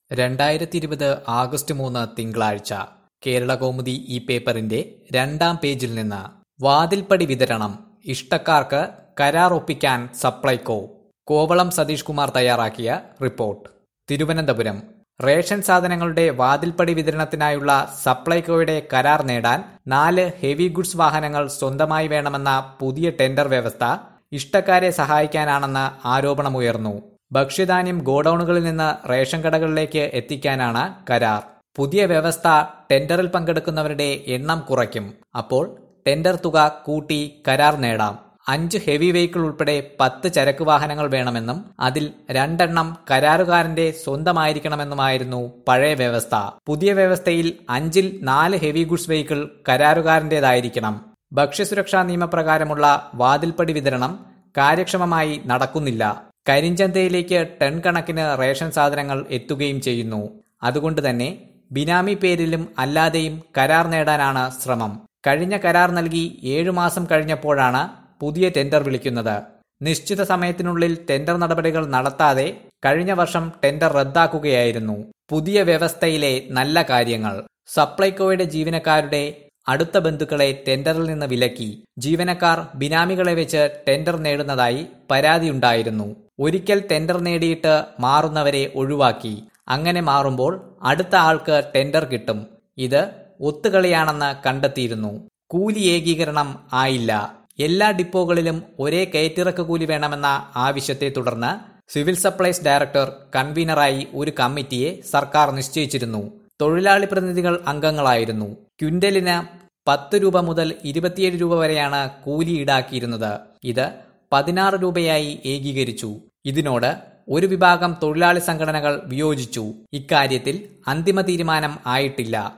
രണ്ടായിരത്തി ഇരുപത് ആഗസ്റ്റ് മൂന്ന് തിങ്കളാഴ്ച കേരളകൗമുദി ഈ പേപ്പറിന്റെ രണ്ടാം പേജിൽ നിന്ന് വാതിൽപ്പടി വിതരണം ഇഷ്ടക്കാർക്ക് കരാർ ഒപ്പിക്കാൻ സപ്ലൈകോ കോവളം സതീഷ് കുമാർ തയ്യാറാക്കിയ റിപ്പോർട്ട് തിരുവനന്തപുരം റേഷൻ സാധനങ്ങളുടെ വാതിൽപ്പടി വിതരണത്തിനായുള്ള സപ്ലൈകോയുടെ കരാർ നേടാൻ നാല് ഹെവി ഗുഡ്സ് വാഹനങ്ങൾ സ്വന്തമായി വേണമെന്ന പുതിയ ടെൻഡർ വ്യവസ്ഥ ഇഷ്ടക്കാരെ സഹായിക്കാനാണെന്ന് ആരോപണമുയർന്നു ഭക്ഷ്യധാന്യം ഗോഡൌണുകളിൽ നിന്ന് റേഷൻ കടകളിലേക്ക് എത്തിക്കാനാണ് കരാർ പുതിയ വ്യവസ്ഥ ടെൻഡറിൽ പങ്കെടുക്കുന്നവരുടെ എണ്ണം കുറയ്ക്കും അപ്പോൾ ടെൻഡർ തുക കൂട്ടി കരാർ നേടാം അഞ്ച് ഹെവി വെഹിക്കിൾ ഉൾപ്പെടെ പത്ത് ചരക്ക് വാഹനങ്ങൾ വേണമെന്നും അതിൽ രണ്ടെണ്ണം കരാറുകാരന്റെ സ്വന്തമായിരിക്കണമെന്നുമായിരുന്നു പഴയ വ്യവസ്ഥ പുതിയ വ്യവസ്ഥയിൽ അഞ്ചിൽ നാല് ഹെവി ഗുഡ്സ് വെഹിക്കിൾ കരാറുകാരന്റേതായിരിക്കണം ഭക്ഷ്യസുരക്ഷാ നിയമപ്രകാരമുള്ള വാതിൽപ്പടി വിതരണം കാര്യക്ഷമമായി നടക്കുന്നില്ല കരിഞ്ചന്തയിലേക്ക് ടൺ കണക്കിന് റേഷൻ സാധനങ്ങൾ എത്തുകയും ചെയ്യുന്നു അതുകൊണ്ട് തന്നെ ബിനാമി പേരിലും അല്ലാതെയും കരാർ നേടാനാണ് ശ്രമം കഴിഞ്ഞ കരാർ നൽകി ഏഴു മാസം കഴിഞ്ഞപ്പോഴാണ് പുതിയ ടെൻഡർ വിളിക്കുന്നത് നിശ്ചിത സമയത്തിനുള്ളിൽ ടെൻഡർ നടപടികൾ നടത്താതെ കഴിഞ്ഞ വർഷം ടെൻഡർ റദ്ദാക്കുകയായിരുന്നു പുതിയ വ്യവസ്ഥയിലെ നല്ല കാര്യങ്ങൾ സപ്ലൈകോയുടെ ജീവനക്കാരുടെ അടുത്ത ബന്ധുക്കളെ ടെൻഡറിൽ നിന്ന് വിലക്കി ജീവനക്കാർ ബിനാമികളെ വെച്ച് ടെൻഡർ നേടുന്നതായി പരാതിയുണ്ടായിരുന്നു ഒരിക്കൽ ടെൻഡർ നേടിയിട്ട് മാറുന്നവരെ ഒഴിവാക്കി അങ്ങനെ മാറുമ്പോൾ അടുത്ത ആൾക്ക് ടെൻഡർ കിട്ടും ഇത് ഒത്തുകളിയാണെന്ന് കണ്ടെത്തിയിരുന്നു കൂലി ഏകീകരണം ആയില്ല എല്ലാ ഡിപ്പോകളിലും ഒരേ കയറ്റിറക്ക് കൂലി വേണമെന്ന ആവശ്യത്തെ തുടർന്ന് സിവിൽ സപ്ലൈസ് ഡയറക്ടർ കൺവീനറായി ഒരു കമ്മിറ്റിയെ സർക്കാർ നിശ്ചയിച്ചിരുന്നു തൊഴിലാളി പ്രതിനിധികൾ അംഗങ്ങളായിരുന്നു ക്വിന്റലിന് പത്ത് രൂപ മുതൽ ഇരുപത്തിയേഴ് രൂപ വരെയാണ് കൂലി ഈടാക്കിയിരുന്നത് ഇത് പതിനാറ് രൂപയായി ഏകീകരിച്ചു ഇതിനോട് ഒരു വിഭാഗം തൊഴിലാളി സംഘടനകൾ വിയോജിച്ചു ഇക്കാര്യത്തിൽ അന്തിമ തീരുമാനം ആയിട്ടില്ല